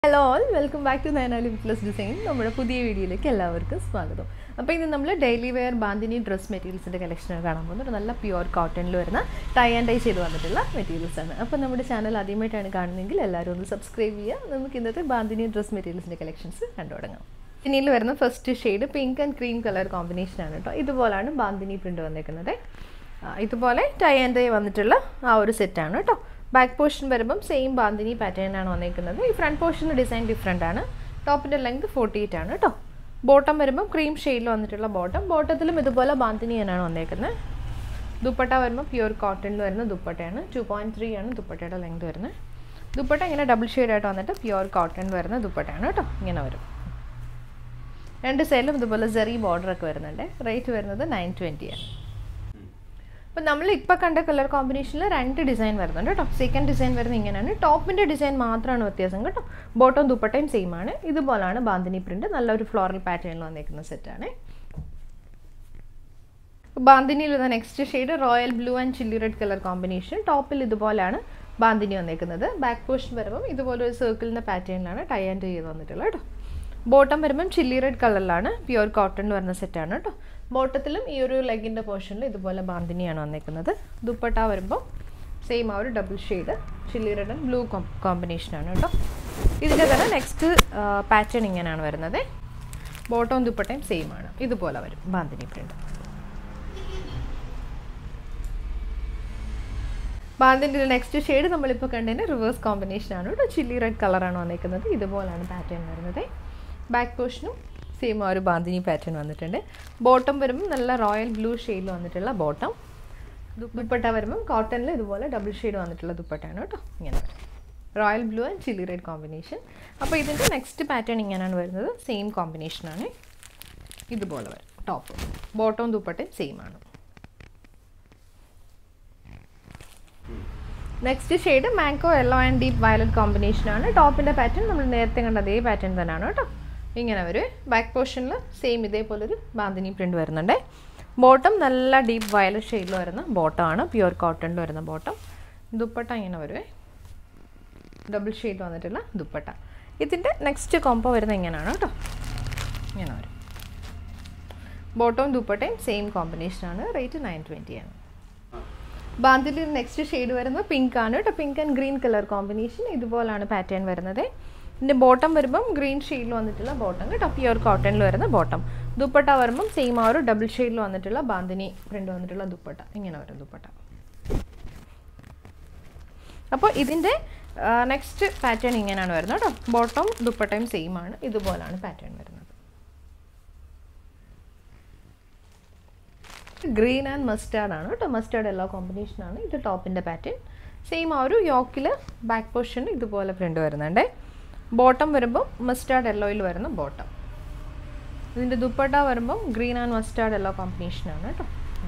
hello all welcome back to Nayanali plus design നമ്മുടെ പുതിയ വീഡിയോയിലേക്ക് എല്ലാവർക്കും സ്വാഗതം അപ്പോൾ ഇന്ന് നമ്മൾ ഡെയിലി വെയർ ബാന്തിനി ഡ്രസ് മെറ്റീരിയൽസിൻ്റെ കളക്ഷനാണ് കാണാൻ പോകുന്നത് ഒരു നല്ല പ്യുവർ കോട്ടണിൽ വരുന്ന ടൈ ആൻഡ് ഡൈ ചെയ്ത് വന്നിട്ടുള്ള മെറ്റീരിയൽസ് ആണ് അപ്പോൾ നമ്മുടെ ചാനൽ ആദ്യമായിട്ടാണ് കാണുന്നതെങ്കിൽ എല്ലാവരും ഒന്ന് സബ്സ്ക്രൈബ് ചെയ്യുക നമുക്ക് ഇന്നത്തെ ബാന്തിനി ഡ്രസ് മെറ്റീരിയൽസിൻ്റെ കളക്ഷൻസ് കണ്ടു തുടങ്ങാം ഇതിനിൽ വരുന്ന first shade pink and cream colour കോമ്പിനേഷനാണ് കേട്ടോ ഇതുപോലാണ് ബാന്തിനി പ്രിൻ്റ് വന്നേക്കുന്നത് ആ, ഇതുപോലെ ടൈ ആൻഡ് ഡൈ വന്നിട്ടുള്ള ആ ഒരു സെറ്റാണ് കേട്ടോ ബാക്ക് പോർഷൻ വരുമ്പം സെയിം ബാന്തിനി പാറ്റേൺ ആണ് വന്നേക്കുന്നത് ഈ ഫ്രണ്ട് പോർഷൻ്റെ ഡിസൈൻ ഡിഫറെൻ്റ് ആണ് ടോപ്പിൻ്റെ ലെങ്ത് ഫോർട്ടി എയ്റ്റ് ആണ് കേട്ടോ ബോട്ടം വരുമ്പം ക്രീം ഷെയ്ഡിൽ വന്നിട്ടുള്ള ബോട്ടം ബോട്ടത്തിലും ഇതുപോലെ ബാന്തിനി തന്നെയാണ് വന്നേക്കുന്നത് ദുപ്പട്ട വരുമ്പോൾ പ്യുവർ കോട്ടണിൽ വരുന്ന ദുപ്പട്ടയാണ് ടു പോയിൻറ്റ് ത്രീ ആണ് ദുപ്പട്ടയുടെ ലെങ്ത് വരുന്നത് ദുപ്പട്ട ഇങ്ങനെ ഡബിൾ ഷെയ്ഡായിട്ട് വന്നിട്ട് പ്യുവർ കോട്ടൺ വരുന്ന ദുപ്പട്ടയാണ് കേട്ടോ ഇങ്ങനെ വരും രണ്ട് സൈഡിലും ഇതുപോലെ ജെറി ബോർഡറൊക്കെ വരുന്നുണ്ട് റേറ്റ് വരുന്നത് നയൻ ട്വൻറ്റിയാണ് അപ്പോൾ നമ്മൾ ഇപ്പോൾ കണ്ട കളർ കോമ്പിനേഷനിൽ രണ്ട് ഡിസൈൻ വരുന്നുണ്ട് കേട്ടോ സെക്കൻഡ് ഡിസൈൻ വരുന്നത് ഇങ്ങനെയാണ് ടോപ്പിൻ്റെ ഡിസൈൻ മാത്രമാണ് വ്യത്യാസം കേട്ടോ ബോട്ടം ദുപ്പട്ടയും സെയിം ആണ് ഇതുപോലാണ് ബാന്തിനി പ്രിൻ്റ് നല്ലൊരു ഫ്ലോറൽ പാറ്റേണിൽ വന്നേക്കുന്ന സെറ്റാണ് ബാന്തിനിയിൽ വരുന്ന next shade royal blue and chilli red colour combination ടോപ്പിൽ ഇതുപോലെയാണ് ബാന്തിനി വന്നേക്കുന്നത് ബാക്ക് പോർഷൻ വരുമ്പം ഇതുപോലെ ഒരു സർക്കിളിൻ്റെ പാറ്റേണിലാണ് ടൈ ആൻഡ് ചെയ്ത് വന്നിട്ടുള്ളത് കേട്ടോ ബോട്ടം വരുമ്പം ചില്ലി റെഡ് കളറിലാണ് പ്യുവർ കോട്ടണിൽ വരുന്ന സെറ്റാണ് കേട്ടോ ബോട്ടത്തിലും ഈ ഒരു ലെഗിൻ്റെ പോർഷനിൽ ഇതുപോലെ ബാന്തിനിയാണ് വന്നേക്കുന്നത് ദുപ്പട്ട വരുമ്പോൾ സെയിം ആ ഒരു double shade chilli red and blue കോമ്പിനേഷനാണ് കേട്ടോ ഇതിൻ്റെ തന്നെ നെക്സ്റ്റ് പാറ്റേൺ ഇങ്ങനെയാണ് വരുന്നത് ബോട്ടവും ദുപ്പട്ടയും സെയിം ആണ് ഇതുപോലെ വരും ബാന്തിനി പ്രിൻ്റ് ബാന്തിൻ്റെ നെക്സ്റ്റ് ഷെയ്ഡ് നമ്മളിപ്പോൾ കണ്ടതിന് റിവേഴ്സ് കോമ്പിനേഷൻ ആണ് കേട്ടോ ചില്ലി റെഡ് കളറാണ് വന്നേക്കുന്നത് ഇതുപോലാണ് പാറ്റേൺ വരുന്നത് ബാക്ക് പോർഷനും സെയിം ആ ഒരു ബാന്തിനി പാറ്റേൺ വന്നിട്ടുണ്ട് ബോട്ടം വരുമ്പോൾ നല്ല റോയൽ ബ്ലൂ ഷെയ്ഡിൽ വന്നിട്ടുള്ള ബോട്ടം ദുപ്പട്ട വരുമ്പം കോട്ടണിൽ ഇതുപോലെ ഡബിൾ ഷെയ്ഡ് വന്നിട്ടുള്ള ദുപ്പട്ടയാണ് കേട്ടോ ഇങ്ങനെ വരും royal blue and chilli red combination അപ്പോൾ ഇതിൻ്റെ നെക്സ്റ്റ് പാറ്റേൺ ഇങ്ങനെയാണ് വരുന്നത് സെയിം കോമ്പിനേഷനാണ് ഇതുപോലെ വരും ടോപ്പ് ബോട്ടവും ദുപ്പട്ടയും സെയിം ആണ് next shade mango yellow and deep violet കോമ്പിനേഷനാണ് ടോപ്പിൻ്റെ പാറ്റേൺ നമ്മൾ നേരത്തെ കണ്ട അതേ പാറ്റേൺ തന്നെയാണ് കേട്ടോ ഇങ്ങനെ വരും ബാക്ക് പോർഷനിൽ സെയിം ഇതേപോലൊരു ബാന്തിനി പ്രിൻ്റ് വരുന്നുണ്ട് ബോട്ടം നല്ല ഡീപ്പ് വയലറ്റ് ഷെയ്ഡിൽ വരുന്ന ബോട്ടമാണ് പ്യുവർ കോട്ടണിൽ വരുന്ന ബോട്ടം ദുപ്പട്ട ഇങ്ങനെ വരുവേ ഡബിൾ ഷെയ്ഡ് വന്നിട്ടുള്ള ദുപ്പട്ട ഇതിൻ്റെ നെക്സ്റ്റ് കോംബോ വരുന്നത് ഇങ്ങനെയാണ് കേട്ടോ ഇങ്ങനെ വരും ബോട്ടവും ദുപ്പട്ടയും സെയിം കോമ്പിനേഷനാണ് റേറ്റ് നയൻ ആണ് ബാന്തിലിൽ നെക്സ്റ്റ് ഷെയ്ഡ് വരുന്നത് പിങ്ക് ആണ് കേട്ടോ pink and green colour combination ഇതുപോലാണ് പാറ്റേൺ വരുന്നത് ഇതിൻ്റെ ബോട്ടം വരുമ്പം ഗ്രീൻ ഷെയ്ഡിൽ വന്നിട്ടുള്ള ബോട്ടം കേട്ടോ പ്യുവർ കോട്ടണിൽ വരുന്ന ബോട്ടം ദുപ്പട്ട വരുമ്പം സെയിം ആ ഒരു ഡബിൾ ഷെയ്ഡിൽ വന്നിട്ടുള്ള ബാന്തിനി പ്രിൻ്റ് വന്നിട്ടുള്ള ദുപ്പട്ട ഇങ്ങനെ വരും ദുപ്പട്ട അപ്പോൾ ഇതിൻ്റെ നെക്സ്റ്റ് പാറ്റേൺ ഇങ്ങനെയാണ് വരുന്നത് കേട്ടോ ബോട്ടം ദുപ്പട്ടയും സെയിം ആണ് ഇതുപോലാണ് പാറ്റേൺ വരുന്നത് ഗ്രീൻ ആൻഡ് മസ്റ്റാർഡ് ആണ് കേട്ടോ മസ്റ്റാർഡ് എല്ലാ കോമ്പിനേഷനാണ് ഇത് ടോപ്പിൻ്റെ പാറ്റേൺ സെയിം ആ ഒരു യോക്കിൽ ബാക്ക് പോർഷൻ ഇതുപോലെ പ്രിൻ്റ് വരുന്നുണ്ട് ബോട്ടം വരുമ്പോൾ മസ്റ്റാർഡ് യെല്ലോയിൽ വരുന്ന ബോട്ടം ഇതിൻ്റെ ദുപ്പട്ട വരുമ്പം ഗ്രീൻ ആൻഡ് മസ്റ്റാർഡ് യെല്ലോ കോമ്പിനേഷനാണ് കേട്ടോ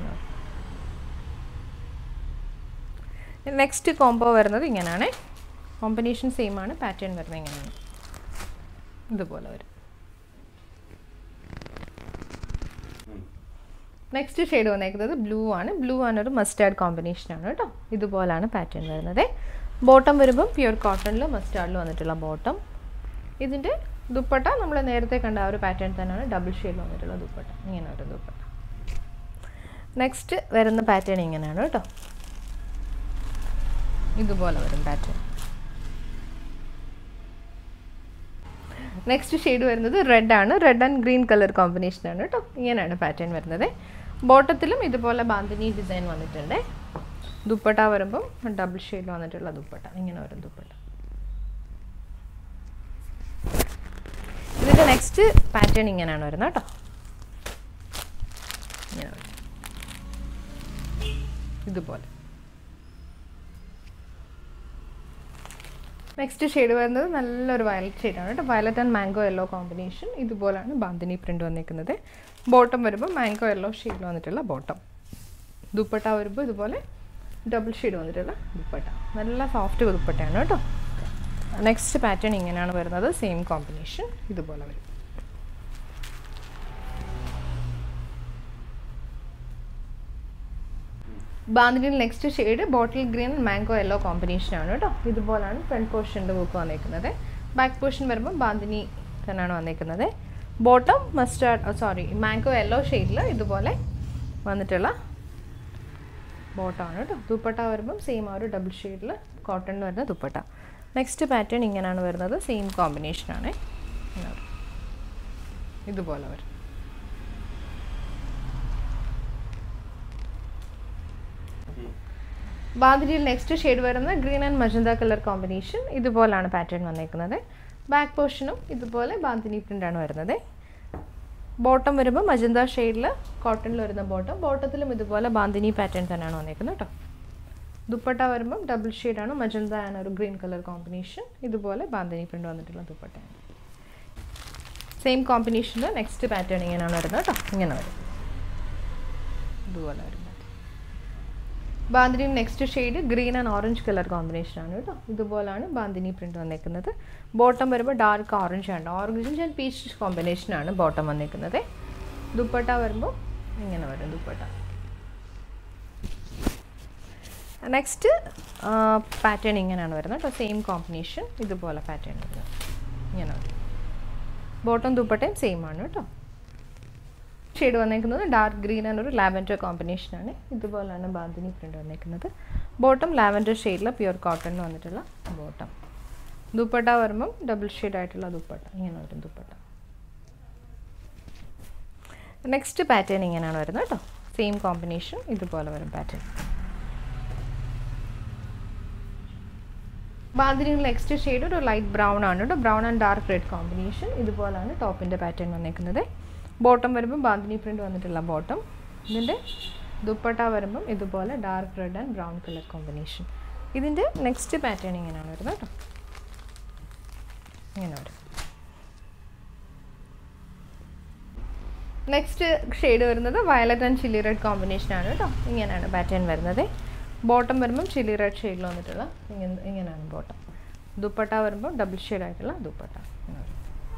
നെക്സ്റ്റ് കോംബോ വരുന്നത് ഇങ്ങനെയാണ് കോമ്പിനേഷൻ സെയിം ആണ് പാറ്റേൺ വരുന്നത് ഇങ്ങനെയാണ് ഇതുപോലെ വരും നെക്സ്റ്റ് ഷെയ്ഡ് വന്നേക്കുന്നത് ബ്ലൂ ആണ് ബ്ലൂ ആണ് ഒരു മസ്റ്റാർഡ് കോമ്പിനേഷനാണ് കേട്ടോ ഇതുപോലാണ് പാറ്റേൺ വരുന്നത് ബോട്ടം വരുമ്പം പ്യുവർ കോട്ടണിൽ മസ്റ്റാർഡിൽ വന്നിട്ടുള്ള ബോട്ടം ഇതിൻ്റെ ദുപ്പട്ട നമ്മൾ നേരത്തെ കണ്ട ആ ഒരു പാറ്റേൺ തന്നെയാണ് ഡബിൾ ഷെയ്ഡിൽ വന്നിട്ടുള്ള ദുപ്പട്ട ഇങ്ങനെ ഒരു ദുപ്പട്ട നെക്സ്റ്റ് വരുന്ന പാറ്റേൺ ഇങ്ങനെയാണ് കേട്ടോ ഇതുപോലെ വരും പാറ്റേൺ നെക്സ്റ്റ് ഷെയ്ഡ് വരുന്നത് റെഡ് ആണ് red and green colour combination ആണ് കേട്ടോ ഇങ്ങനെയാണ് പാറ്റേൺ വരുന്നത് ബോട്ടത്തിലും ഇതുപോലെ ബാന്തിനി ഡിസൈൻ വന്നിട്ടുണ്ട് ദുപ്പട്ട വരുമ്പം ഡബിൾ ഷെയ്ഡിൽ വന്നിട്ടുള്ള ദുപ്പട്ട ഇങ്ങനെ വരും ദുപ്പട്ട ഇതിൻ്റെ നെക്സ്റ്റ് പാറ്റേൺ ഇങ്ങനെയാണ് വരുന്നത് കേട്ടോ ഇങ്ങനെ വരും ഇതുപോലെ നെക്സ്റ്റ് ഷെയ്ഡ് വരുന്നത് നല്ലൊരു വയലറ്റ് ഷെയ്ഡാണ് കേട്ടോ violet and mango yellow combination ഇതുപോലാണ് ബാന്തിനി പ്രിൻ്റ് വന്നിരിക്കുന്നത് ബോട്ടം വരുമ്പോൾ മാംഗോ യെല്ലോ ഷെയ്ഡിൽ വന്നിട്ടുള്ള ബോട്ടം ദുപ്പട്ട വരുമ്പോൾ ഇതുപോലെ ഡബിൾ ഷെയ്ഡ് വന്നിട്ടുള്ള ദുപ്പട്ട നല്ല സോഫ്റ്റ് ദുപ്പട്ടയാണ് കേട്ടോ നെക്സ്റ്റ് പാറ്റേൺ ഇങ്ങനെയാണ് വരുന്നത് സെയിം കോമ്പിനേഷൻ ഇതുപോലെ വരും ബാന്തിൻ്റെ നെക്സ്റ്റ് ഷെയ്ഡ് ബോട്ടിൽ ഗ്രീൻ മാംഗോ യെല്ലോ കോമ്പിനേഷൻ ആണ് കേട്ടോ ഇതുപോലാണ് ഫ്രണ്ട് പോർഷൻ്റെ ബുക്ക് വന്നേക്കുന്നത് ബാക്ക് പോർഷൻ വരുമ്പോൾ ബാന്തിനി തന്നെയാണ് വന്നിരിക്കുന്നത് bottom mustard sorry mango yellow ഷെയ്ഡിൽ ഇതുപോലെ വന്നിട്ടുള്ള ബോട്ടമാണ് കേട്ടോ ദുപ്പട്ട വരുമ്പം സെയിം ആ ഒരു ഡബിൾ ഷെയ്ഡിൽ കോട്ടണിൽ വരുന്ന ദുപ്പട്ട നെക്സ്റ്റ് പാറ്റേൺ ഇങ്ങനെയാണ് വരുന്നത് സെയിം കോമ്പിനേഷനാണ് ഇതുപോലെ വരും ബാന്തിരിയിൽ നെക്സ്റ്റ് ഷെയ്ഡ് വരുന്ന green and magenta colour combination ഇതുപോലാണ് പാറ്റേൺ വന്നേക്കുന്നത് ബാക്ക് പോർഷനും ഇതുപോലെ ബാന്തിനി പ്രിൻ്റാണ് വരുന്നത് ബോട്ടം വരുമ്പോൾ മജന്ത ഷെയ്ഡിൽ കോട്ടണിൽ വരുന്ന ബോട്ടം ബോട്ടത്തിലും ഇതുപോലെ ബാന്തിനി പാറ്റേൺ തന്നെയാണ് വന്നേക്കുന്നത് കേട്ടോ ദുപ്പട്ട വരുമ്പം ഡബിൾ ഷെയ്ഡാണ് മജന്ത ആണ് ഒരു ഗ്രീൻ കളർ കോമ്പിനേഷൻ ഇതുപോലെ ബാന്തിനി പ്രിൻ്റ് വന്നിട്ടുള്ള ദുപ്പട്ടയാണ് സെയിം കോമ്പിനേഷനിൽ നെക്സ്റ്റ് പാറ്റേൺ ഇങ്ങനെയാണ് വരുന്നത് കേട്ടോ ഇങ്ങനെ വരും ഇതുപോലെ വരും bandhani next shade green and orange colour combination ആണ് കേട്ടോ ഇതുപോലാണ് ബാന്തിനി പ്രിന്റ് വന്നേക്കുന്നത് ബോട്ടം വരുമ്പോൾ ഡാർക്ക് ഓറഞ്ച് ആണ് ഓറഞ്ച് ആൻഡ് പീച്ച് കോമ്പിനേഷനാണ് ബോട്ടം വന്നേക്കുന്നത് ദുപ്പട്ട വരുമ്പോൾ ഇങ്ങനെ വരും ദുപ്പട്ട നെക്സ്റ്റ് പാറ്റേൺ ഇങ്ങനെയാണ് വരുന്നത് കേട്ടോ സെയിം കോമ്പിനേഷൻ ഇതുപോലെ പാറ്റേൺ വരുന്നത് ഇങ്ങനെ വരും ബോട്ടം ദുപ്പട്ടയും സെയിം ആണ് കേട്ടോ ഷെയ്ഡ് വന്നേക്കുന്നത് ഡാർക്ക് ഗ്രീൻ ആൻഡ് ഒരു ലാവൻഡർ കോമ്പിനേഷനാണ് ഇതുപോലെയാണ് ബാന്തിനി പ്രിൻ്റ് വന്നേക്കുന്നത് ബോട്ടം ലാവൻഡർ ഷെയ്ഡിൽ പ്യുർ കോട്ടണിൽ വന്നിട്ടുള്ള ബോട്ടം ദുപ്പട്ട വരുമ്പം ഡബിൾ ഷെയ്ഡ് ആയിട്ടുള്ള ദുപ്പട്ട ഇങ്ങനെ വരും ദുപ്പട്ട നെക്സ്റ്റ് പാറ്റേൺ ഇങ്ങനെയാണ് വരുന്നത് കേട്ടോ സെയിം കോമ്പിനേഷൻ ഇതുപോലെ വരും പാറ്റേൺ ബാന്തിനിയിൽ നെക്സ്റ്റ് ഷെയ്ഡ് ഒരു ലൈറ്റ് ബ്രൗൺ ആണ് കേട്ടോ brown and dark red combination ഇതുപോലാണ് ടോപ്പിൻ്റെ പാറ്റേൺ വന്നേക്കുന്നത് ബോട്ടം വരുമ്പോൾ ബാന്തിനി പ്രിൻ്റ് വന്നിട്ടുള്ള ബോട്ടം ഇതിൻ്റെ ദുപ്പട്ട വരുമ്പം ഇതുപോലെ dark red and brown colour combination ഇതിൻ്റെ നെക്സ്റ്റ് പാറ്റേൺ ഇങ്ങനെയാണ് വരുന്നത് കേട്ടോ ഇങ്ങനെ വരും നെക്സ്റ്റ് ഷെയ്ഡ് വരുന്നത് violet and chilli red combination ആണ് കേട്ടോ ഇങ്ങനെയാണ് പാറ്റേൺ വരുന്നത് ബോട്ടം വരുമ്പം ചില്ലി റെഡ് ഷെയ്ഡിൽ വന്നിട്ടുള്ള ഇങ്ങനെ ഇങ്ങനെയാണ് ബോട്ടം ദുപ്പട്ട വരുമ്പോൾ ഡബിൾ ഷെയ്ഡ് ആയിട്ടുള്ള ദുപ്പട്ട ഇങ്ങനെ വരും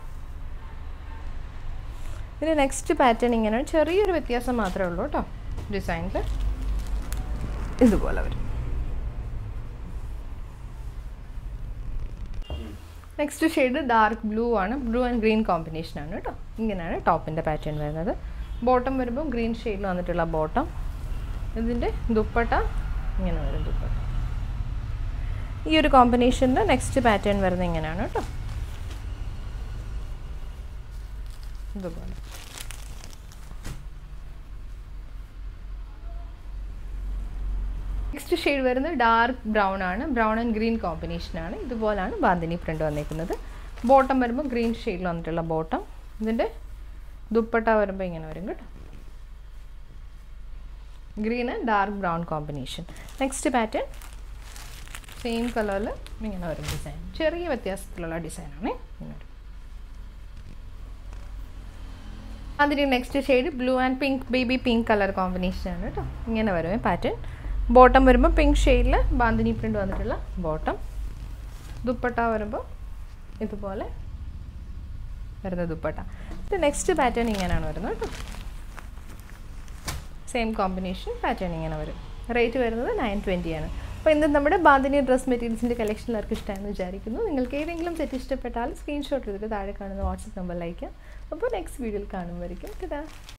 ഇതിന് നെക്സ്റ്റ് പാറ്റേൺ ഇങ്ങനെയാണ് ചെറിയൊരു വ്യത്യാസം മാത്രമേ ഉള്ളൂ കേട്ടോ ഡിസൈനിൽ ഇതുപോലെ വരും നെക്സ്റ്റ് ഷെയ്ഡ് ഡാർക്ക് ബ്ലൂ ആണ് ബ്ലൂ ആൻഡ് ഗ്രീൻ കോമ്പിനേഷൻ ആണ് കേട്ടോ ഇങ്ങനെയാണ് ടോപ്പിൻ്റെ പാറ്റേൺ വരുന്നത് ബോട്ടം വരുമ്പോൾ ഗ്രീൻ ഷെയ്ഡിൽ വന്നിട്ടുള്ള ബോട്ടം ഇതിൻ്റെ ദുപ്പട്ട ഇങ്ങനെ വരും ദുപ്പട്ട ഈ ഒരു കോമ്പിനേഷൻ്റെ നെക്സ്റ്റ് പാറ്റേൺ വരുന്നത് ഇങ്ങനെയാണ് കേട്ടോ ഇതുപോലെ നെക്സ്റ്റ് ഷെയ്ഡ് വരുന്നത് ഡാർക്ക് ബ്രൗൺ ആണ് ബ്രൗൺ ആൻഡ് ഗ്രീൻ കോമ്പിനേഷൻ ആണ് ഇതുപോലാണ് ബാന്തിനി പ്രിൻ്റ് വന്നിരിക്കുന്നത് ബോട്ടം വരുമ്പോൾ ഗ്രീൻ ഷെയ്ഡിൽ വന്നിട്ടുള്ള ബോട്ടം ഇതിൻ്റെ ദുപ്പട്ട വരുമ്പോൾ ഇങ്ങനെ വരും കേട്ടോ green and dark brown combination next pattern same കളറിൽ ഇങ്ങനെ വരും ഡിസൈൻ ചെറിയ വ്യത്യാസത്തിലുള്ള ഡിസൈനാണ് ഇങ്ങനെ വരും അതിന് next shade blue and pink baby pink colour combination ആണ് കേട്ടോ ഇങ്ങനെ വരുമേ പാറ്റേൺ ബോട്ടം വരുമ്പോൾ പിങ്ക് ഷെയ്ഡിൽ ബാന്തിനി പ്രിൻ്റ് വന്നിട്ടുള്ള ബോട്ടം ദുപ്പട്ട വരുമ്പോൾ ഇതുപോലെ വരുന്ന ദുപ്പട്ട ഇത് നെക്സ്റ്റ് പാറ്റേൺ ഇങ്ങനെയാണ് വരുന്നത് കേട്ടോ സെയിം കോമ്പിനേഷൻ പാറ്റേൺ ഇങ്ങനെ വരും റേറ്റ് വരുന്നത് നയൻ ട്വൻറ്റി ആണ് അപ്പോൾ ഇന്ന് നമ്മുടെ ബാന്തിനി ഡ്രസ് മെറ്റീരിയൽസിൻ്റെ കളക്ഷൻ എല്ലാവർക്കും ഇഷ്ടമായെന്ന് വിചാരിക്കുന്നു നിങ്ങൾക്ക് ഏതെങ്കിലും സെറ്റ് ഇഷ്ടപ്പെട്ടാൽ സ്ക്രീൻഷോട്ട് എടുത്തിട്ട് താഴെ കാണുന്ന വാട്സപ്പ് നമ്പറിൽ അയക്കാം അപ്പോൾ നെക്സ്റ്റ് വീഡിയോയിൽ കാണുമ്പോഴേക്കും ടാ